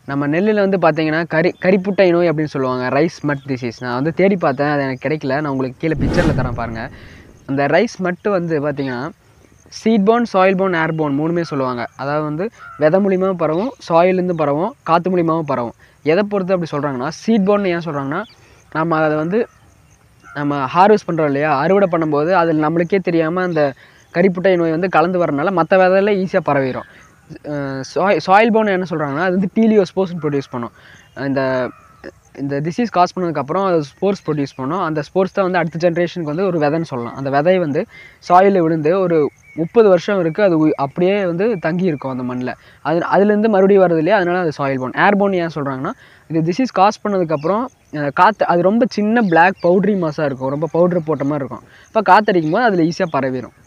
நம்ம நெல்லில் வந்து பார்த்தீங்கன்னா கரி கரிப்புட்டை நோய் அப்படின்னு சொல்லுவாங்க ரைஸ் மட் டிசீஸ் நான் வந்து தேடி பார்த்தேன் அது எனக்கு கிடைக்கல நான் உங்களுக்கு கீழே பிக்சரில் தரேன் பாருங்கள் அந்த ரைஸ் மட்டு வந்து பார்த்தீங்கன்னா seed borne soil borne air borne மூணுமே சொல்லுவாங்க அதாவது வந்து விதை மூலியமாகவும் பரவும் சாயிலேருந்து பரவும் காற்று மூலியமாகவும் பரவும் எதை பொறுத்து அப்படி சொல்கிறாங்கன்னா சீட் போன் ஏன் சொல்கிறாங்கன்னா நம்ம அதை வந்து நம்ம ஹார்வெஸ்ட் பண்ணுறோம் இல்லையா அறுவடை பண்ணும்போது அதில் நம்மளுக்கே தெரியாமல் அந்த கரிப்புட்டை நோய் வந்து கலந்து வரனால மற்ற விதையில ஈஸியாக பரவிடும் சாய் சாயில் போன் என்ன சொல்கிறாங்கன்னா அது வந்து டீலியோ ஸ்போர்ஸ் ப்ரொடியூஸ் பண்ணும் இந்த இந்த டிசீஸ் காஸ் பண்ணதுக்கப்புறம் அது ஸ்போர்ட்ஸ் ப்ரொடியூஸ் பண்ணும் அந்த ஸ்போர்ட்ஸ் தான் வந்து அடுத்த ஜென்ரேஷனுக்கு வந்து ஒரு விதைன்னு சொல்லலாம் அந்த விதை வந்து சாயிலில் விழுந்து ஒரு முப்பது வருஷம் இருக்குது அது உய்- அப்படியே வந்து தங்கி இருக்கும் அந்த மண்ணில் அது அதுலேருந்து மறுபடியும் வருது இல்லையா அதனால அது சாயில் போன் ஏர் போன் ஏன் சொல்கிறாங்கன்னா இது டிசீஸ் காஸ் பண்ணதுக்கப்புறம் அஹ், காற்று அது ரொம்ப சின்ன பிளாக் பவுட்ரி மாஸாக இருக்கும் ரொம்ப பவுட்ரு போட்ட மாதிரி இருக்கும் இப்போ காற்றடிக்கும் போது அதில் ஈஸியாக பரவிடும்